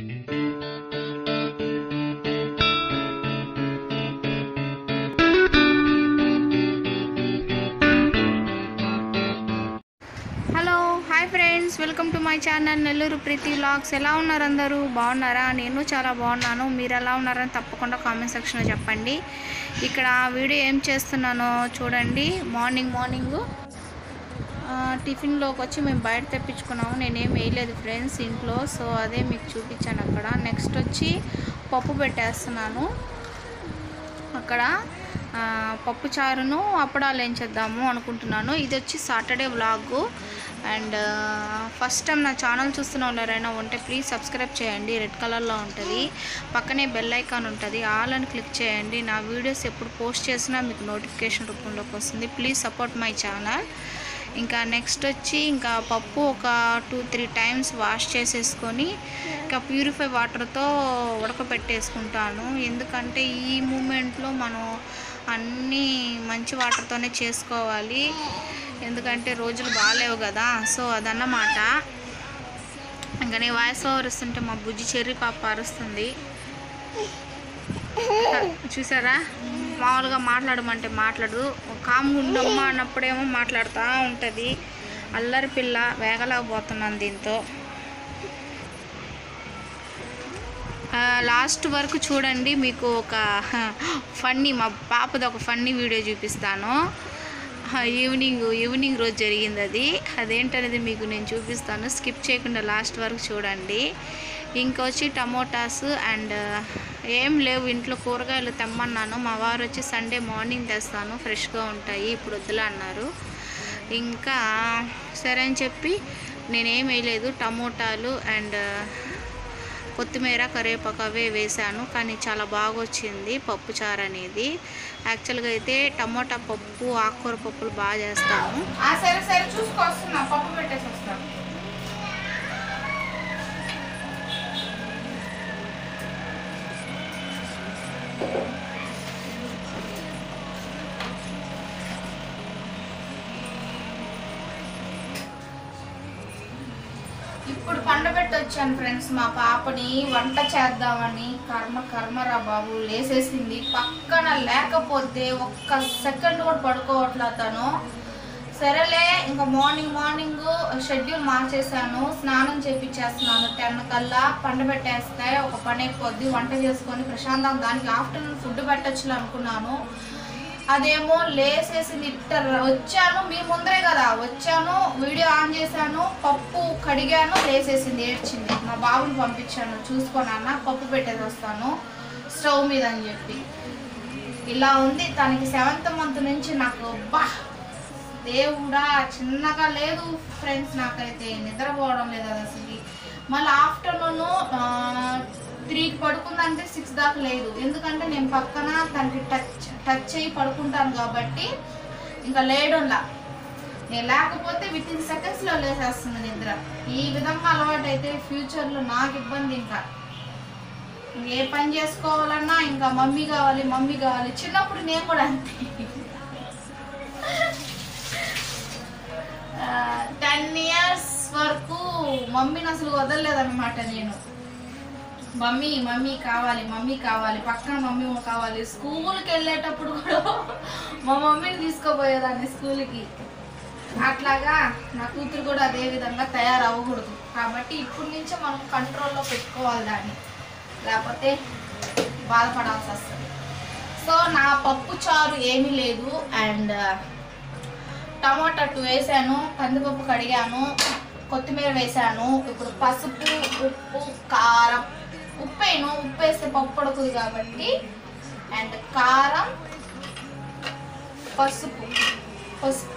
Hello hi friends welcome to my channel Nellore Preethi vlogs ఎలా ఉన్నారు అందరూ బాగున్నారా నేను చాలా బాగున్నాను మీరు ఎలా ఉన్నారని తప్పకుండా కామెంట్ సెక్షన్లో చెప్పండి ఇక్కడ వీడియో ఏం చేస్తున్నానో చూడండి మార్నింగ్ మార్నింగ్ టిఫిన్లోకి వచ్చి మేము బయట తెప్పించుకున్నాము నేనేం వేయలేదు ఫ్రెండ్స్ ఇంట్లో సో అదే మీకు చూపించాను అక్కడ నెక్స్ట్ వచ్చి పప్పు పెట్టేస్తున్నాను అక్కడ ఆ, పప్పు చారును అప్పడాలు ఏం చేద్దాము అనుకుంటున్నాను ఇది వచ్చి Saturday vlog and first time నా ఛానల్ చూస్తున్న వాళ్ళు ఎవరైనా ఉంటే ప్లీజ్ సబ్స్క్రైబ్ చేయండి రెడ్ కలర్లో ఉంటుంది పక్కనే బెల్ ఐకాన్ ఉంటుంది ఆల్ అని క్లిక్ చేయండి నా వీడియోస్ ఎప్పుడు పోస్ట్ చేసినా మీకు నోటిఫికేషన్ రూపంలోకి వస్తుంది ప్లీజ్ సపోర్ట్ మై ఛానల్ ఇంకా నెక్స్ట్ వచ్చి ఇంకా పప్పు ఒక టూ త్రీ టైమ్స్ వాష్ చేసేసుకొని ఇంకా ప్యూరిఫై వాటర్తో ఉడకబెట్టేసుకుంటాను ఎందుకంటే ఈ మూమెంట్లో మనం అన్నీ మంచి వాటర్తోనే చేసుకోవాలి ఎందుకంటే రోజులు బాగాలేవు కదా సో అదన్నమాట ఇంకా నేను వాయిస్ ఓవర్ ఇస్తుంటే మా బుజ్జి చెర్రి పాప అరుస్తుంది చూసారా మామూలుగా మాట్లాడమంటే మాట్లాడు కామ్గా ఉండమ్మా అన్నప్పుడేమో మాట్లాడుతూ ఉంటుంది అల్లరి పిల్ల వేగలేకపోతున్నాను దీంతో లాస్ట్ వరకు చూడండి మీకు ఒక ఫన్నీ మా పాపది ఒక ఫన్నీ వీడియో చూపిస్తాను ఈవినింగ్ ఈవినింగ్ రోజు జరిగింది అది అదేంటనేది మీకు నేను చూపిస్తాను స్కిప్ చేయకుండా లాస్ట్ వరకు చూడండి ఇంకొచ్చి టమోటాస్ అండ్ ఏం లేవు ఇంట్లో కూరగాయలు తెమ్మన్నాను మా వారు వచ్చి సండే మార్నింగ్ తెస్తాను ఫ్రెష్గా ఉంటాయి ఇప్పుడు వద్దులే అన్నారు ఇంకా సరే అని చెప్పి నేనేం వేయలేదు టమోటాలు అండ్ కొత్తిమీర కరివేపాకు అవే వేసాను కానీ చాలా బాగా వచ్చింది పప్పు చారు అనేది యాక్చువల్గా అయితే టమోటా పప్పు ఆకుకూర పప్పులు బాగా చేస్తాను సరే సరే చూసుకొస్తున్నా పప్పు పెట్టేసి వస్తాను ఇప్పుడు పండబెట్టి వచ్చాను ఫ్రెండ్స్ మా పాపని వంట చేద్దామని కర్మ కర్మరా బాబు లేసేసింది పక్కన లేకపోతే ఒక్క సెకండ్ కూడా పడుకోవట్లా తను సరేలే ఇంకా మార్నింగ్ మార్నింగ్ షెడ్యూల్ మార్చేసాను స్నానం చేపించేస్తున్నాను టెన్ కల్లా పండబెట్టేస్తే ఒక పని అయిపోద్ది వంట చేసుకొని ప్రశాంతంగా దానికి ఆఫ్టర్నూన్ ఫుడ్ పెట్టచ్చులే అనుకున్నాను అదేమో లేసేసింది ఇట్ట వచ్చాను మీ ముందరే కదా వచ్చాను వీడియో ఆన్ చేశాను పప్పు కడిగాను లేసేసింది ఏడ్చింది మా బాబుని పంపించాను చూసుకోనన్న పప్పు పెట్టేసి వస్తాను స్టవ్ మీద అని చెప్పి ఇలా ఉంది తనకి సెవెంత్ మంత్ నుంచి నాకు బా దేవుడా చిన్నగా లేదు ఫ్రెండ్స్ నాకైతే నిద్రపోవడం లేదు అది అసలు మళ్ళీ ఆఫ్టర్నూన్ త్రీకి పడుకుందంటే సిక్స్ దాకా లేదు ఎందుకంటే నేను పక్కన తనకి టచ్ టచ్ అయ్యి పడుకుంటాను కాబట్టి ఇంకా లేడులా నేను లేకపోతే విత్ ఇన్ సెకండ్స్లో లేసేస్తుంది నిద్ర ఈ విధంగా అలవాటు అయితే ఫ్యూచర్లో నాకు ఇబ్బంది ఇంకా ఏ పని చేసుకోవాలన్నా ఇంకా మమ్మీ కావాలి మమ్మీ కావాలి చిన్నప్పుడు నేను కూడా అంతే టెన్ ఇయర్స్ వరకు మమ్మీని అసలు వదలలేదన్నమాట నేను మమ్మీ మమ్మీ కావాలి మమ్మీ కావాలి పక్కన మమ్మీ కావాలి స్కూల్కి వెళ్ళేటప్పుడు కూడా మా మమ్మీని తీసుకుపోయేదాన్ని స్కూల్కి అట్లాగా నా కూతురు కూడా అదే విధంగా తయారవ్వకూడదు కాబట్టి ఇప్పటి నుంచే మనం కంట్రోల్లో పెట్టుకోవాలి దాన్ని లేకపోతే బాధపడాల్సి వస్తుంది సో నా పప్పు చారు ఏమీ లేదు అండ్ టమాటా టూ వేసాను కందిపప్పు కడిగాను కొత్తిమీర వేసాను ఇప్పుడు పసుపు ఉప్పు కారం ఉప్పు వేయను ఉప్పు వేస్తే పప్పు ఉడకుది కాబట్టి అండ్ కారం పసుపు పసుపు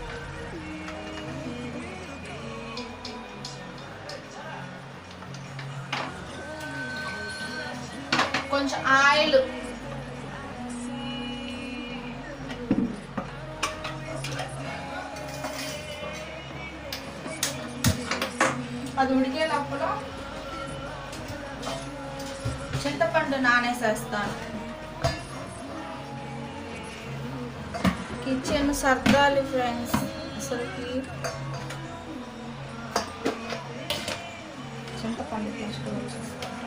కొంచెం ఆయిల్ అది ఉడికే లోపల చింతపండు నానేసేస్తాను కిచెన్ సర్దాలి ఫ్రెండ్స్ అసలుకి చింతపండు తీసుకొని వచ్చేస్తాను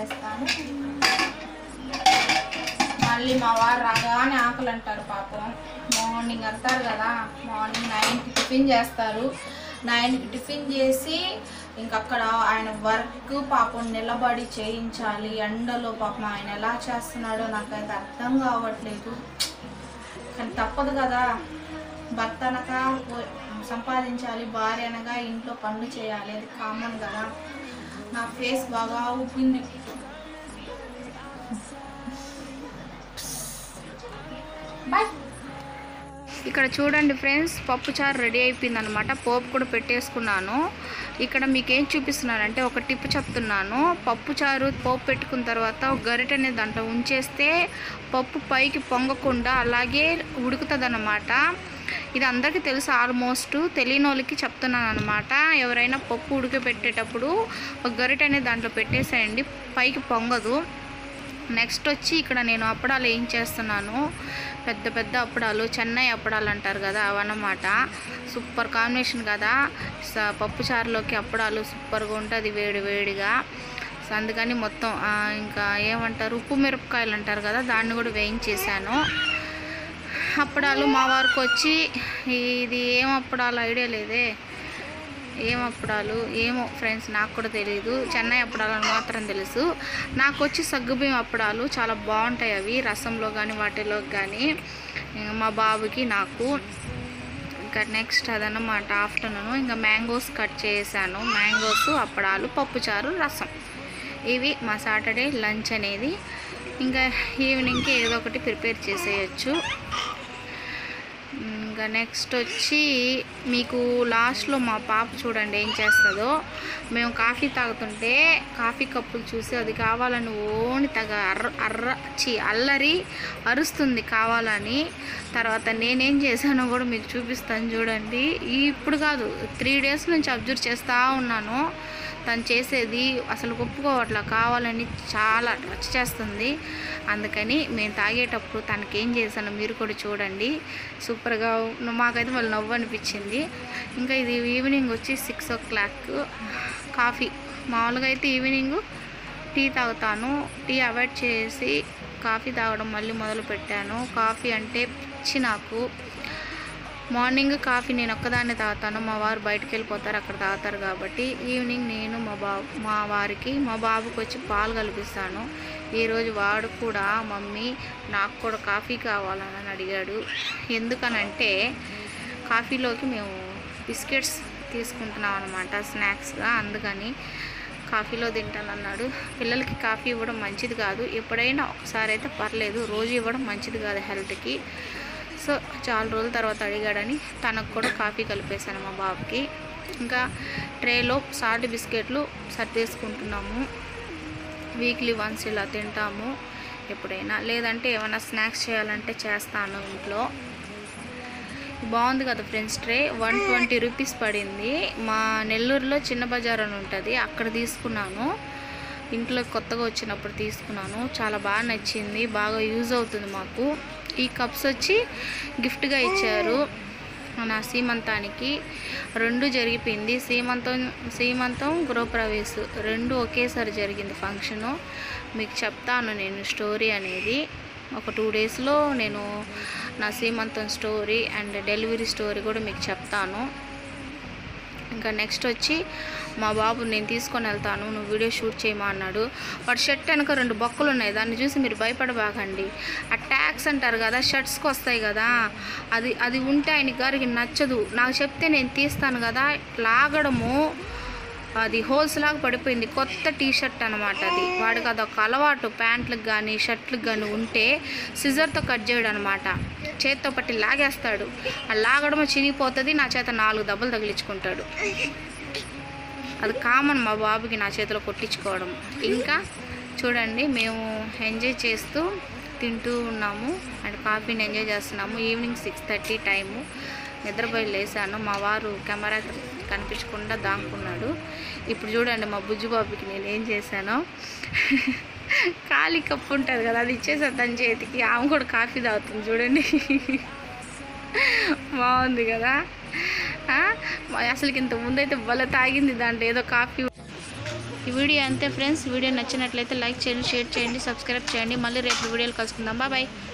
పెట్టేస్తాను మళ్ళీ మా వారు రాగానే ఆకలి అంటారు పాపం మార్నింగ్ వస్తారు కదా మార్నింగ్ నైన్కి టిఫిన్ చేస్తారు నైన్కి టిఫిన్ చేసి ఇంక అక్కడ ఆయన వర్క్ పాపం నిలబడి చేయించాలి ఎండలో పాపం ఆయన ఎలా చేస్తున్నాడో నాకైతే అర్థం కావట్లేదు కానీ తప్పదు కదా భర్త అనక పో- సంపాదించాలి భార్య అనగా ఇంట్లో పనులు చేయాలి అది కామన్ కదా నా ఫేస్ బాగా ఉబ్బింది బాయ్ ఇక్కడ చూడండి ఫ్రెండ్స్ పప్పు చారు రెడీ అయిపోయింది అనమాట పోపు కూడా పెట్టేసుకున్నాను ఇక్కడ మీకు ఏం చూపిస్తున్నానంటే ఒక టిప్ చెప్తున్నాను పప్పు చారు పోపు పెట్టుకున్న తర్వాత ఒక గరిటె అనేది దాంట్లో ఉంచేస్తే పప్పు పైకి పొంగకుండా అలాగే ఉడుకుతుంది అనమాట ఇది అందరికీ తెలుసు ఆల్మోస్ట్ తెలియని వాళ్ళకి చెప్తున్నాను అనమాట ఎవరైనా పప్పు ఉడకబెట్టేటప్పుడు ఒక గరిటె అనేది దాంట్లో పెట్టేసేయండి పైకి పొంగదు నెక్స్ట్ వచ్చి ఇక్కడ నేను అప్పడాలు ఏం చేస్తున్నాను పెద్ద పెద్ద అప్పడాలు చెన్నై అప్పడాలు అంటారు కదా అవన్నమాట సూపర్ కాంబినేషన్ కదా స- పప్పు చారులోకి అప్పడాలు సూపర్గా ఉంటుంది వేడి వేడిగా సో అందుకని మొత్తం ఆ, ఇంకా ఏమంటారు ఉప్పు మిరపకాయలు అంటారు కదా దాన్ని కూడా వేయించేసాను అప్పడాలు మా వారికి వచ్చి ఇది ఏం అప్పడాలు ఐడియా లేదే ఏం అప్పడాలు ఏమో ఫ్రెండ్స్ నాకు కూడా తెలియదు చెన్నై అప్పడాలు అని మాత్రం తెలుసు నాకు వచ్చి సగ్గుబియ్యం అప్పడాలు చాలా బాగుంటాయి అవి రసంలో కానీ వాటిలో కానీ ఇంకా మా బాబుకి నాకు ఇంకా నెక్స్ట్ అదన్నమాట ఆఫ్టర్నూన్ ఇంకా మ్యాంగోస్ కట్ చేశాను మ్యాంగోస్ అప్పడాలు పప్పుచారు రసం ఇవి మా సాటర్డే లంచ్ అనేది ఇంకా ఈవినింగ్కి ఏదో ఒకటి ప్రిపేర్ చేసేయచ్చు ఇంకా నెక్స్ట్ వచ్చి మీకు లాస్ట్లో మా పాప చూడండి ఏం చేస్తుందో మేము కాఫీ తాగుతుంటే కాఫీ కప్పులు చూసి అది కావాలని ఓని తగ అర్ర అర్ర చి అల్లరి అరుస్తుంది కావాలని తర్వాత నేనేం చేశానో కూడా మీకు చూపిస్తాను చూడండి ఇప్పుడు కాదు త్రీ డేస్ నుంచి అబ్జర్వ్ చేస్తూ ఉన్నాను తను చేసేది అసలు ఒప్పుకోవట్లా కావాలని చాలా రచ్చ చేస్తుంది అందుకని మేము తాగేటప్పుడు తనకి ఏం చేశానో మీరు కూడా చూడండి సూపర్గా ఉ- మాకైతే వాళ్ళు నవ్వు అనిపించింది ఇంకా ఇది ఈవినింగ్ వచ్చి సిక్స్ ఓ క్లాక్ కాఫీ మామూలుగా అయితే ఈవినింగ్ టీ తాగుతాను టీ అవాయిడ్ చేసి కాఫీ తాగడం మళ్ళీ మొదలు పెట్టాను కాఫీ అంటే పిచ్చి నాకు మార్నింగ్ కాఫీ నేను ఒక్కదాన్నే తాగుతాను మా వారు బయటకు వెళ్ళిపోతారు అక్కడ తాగుతారు కాబట్టి ఈవినింగ్ నేను మా బాబు మా వారికి మా బాబుకి వచ్చి పాలు కల్పిస్తాను ఈరోజు వాడు కూడా మమ్మీ నాకు కూడా కాఫీ కావాలని అడిగాడు ఎందుకనంటే కాఫీలోకి మేము బిస్కెట్స్ తీసుకుంటున్నాం అనమాట స్నాక్స్గా అందుకని కాఫీలో తింటానన్నాడు పిల్లలకి కాఫీ ఇవ్వడం మంచిది కాదు ఎప్పుడైనా ఒకసారి అయితే పర్లేదు రోజు ఇవ్వడం మంచిది కాదు హెల్త్కి సో చాలా రోజుల తర్వాత అడిగాడని తనకు కూడా కాఫీ కలిపేశాను మా బాబుకి ఇంకా ట్రేలో సాల్ట్ బిస్కెట్లు సర్దేసుకుంటున్నాము వీక్లీ వన్స్ ఇలా తింటాము ఎప్పుడైనా లేదంటే ఏమైనా స్నాక్స్ చేయాలంటే చేస్తాను ఇంట్లో బాగుంది కదా friends tray one twenty rupees పడింది మా నెల్లూరులో చిన్న బజార్ అని ఉంటుంది అక్కడ తీసుకున్నాను ఇంట్లో కొత్తగా వచ్చినప్పుడు తీసుకున్నాను చాలా బాగా నచ్చింది బాగా యూజ్ అవుతుంది మాకు ఈ కప్స్ వచ్చి గిఫ్ట్గా ఇచ్చారు నా సీమంతానికి రెండు జరిగిపోయింది సీమంతం సీమంతం గృహప్రవేశ్ రెండు ఒకేసారి జరిగింది ఫంక్షను మీకు చెప్తాను నేను స్టోరీ అనేది ఒక టూ డేస్లో నేను నా సీమంతం స్టోరీ అండ్ డెలివరీ స్టోరీ కూడా మీకు చెప్తాను ఇంకా నెక్స్ట్ వచ్చి మా బాబు నేను తీసుకొని వెళ్తాను నువ్వు వీడియో షూట్ చేయమా అన్నాడు వాడు షర్ట్ వెనక రెండు బొక్కలు ఉన్నాయి దాన్ని చూసి మీరు భయపడబాకండి ఆ ట్యాక్స్ అంటారు కదా షర్ట్స్కి వస్తాయి కదా అది అది ఉంటే ఆయన గారికి నచ్చదు నాకు చెప్తే నేను తీస్తాను కదా లాగడము అది హోల్స్ లాగా పడిపోయింది కొత్త టీ షర్ట్ అనమాట అది వాడికి అదొక అలవాటు ప్యాంట్లకు కానీ షర్ట్లకు కానీ ఉంటే సిజర్తో కట్ చేయడం అనమాట చేత్తో పట్టి లాగేస్తాడు ఆ లాగడం చినిగిపోతుంది నా చేత నాలుగు దెబ్బలు తగిలించుకుంటాడు అది కామన్ మా బాబుకి నా చేతిలో కొట్టించుకోవడం ఇంకా చూడండి మేము ఎంజాయ్ చేస్తూ తింటూ ఉన్నాము అండ్ కాఫీని ఎంజాయ్ చేస్తున్నాము ఈవినింగ్ సిక్స్ థర్టీ టైము నిద్రపోయి లేసాను మా వారు కెమెరా కనిపించకుండా దాక్కున్నాడు ఇప్పుడు చూడండి మా బుజ్జు బాబుకి నేను ఏం చేశానో ఖాళీ కప్పు ఉంటుంది కదా అది ఇచ్చేసాను తన చేతికి ఆమె కూడా కాఫీ తాగుతుంది చూడండి బాగుంది కదా ఆ? అసలుకి ఇంత ముందైతే భలే తాగింది దాంట్లో ఏదో కాఫీ ఈ వీడియో అంతే ఫ్రెండ్స్ వీడియో నచ్చినట్లయితే లైక్ చేయండి షేర్ చేయండి సబ్స్క్రైబ్ చేయండి మళ్ళీ రేపు వీడియోలు కలుసుకుందాం బాయ్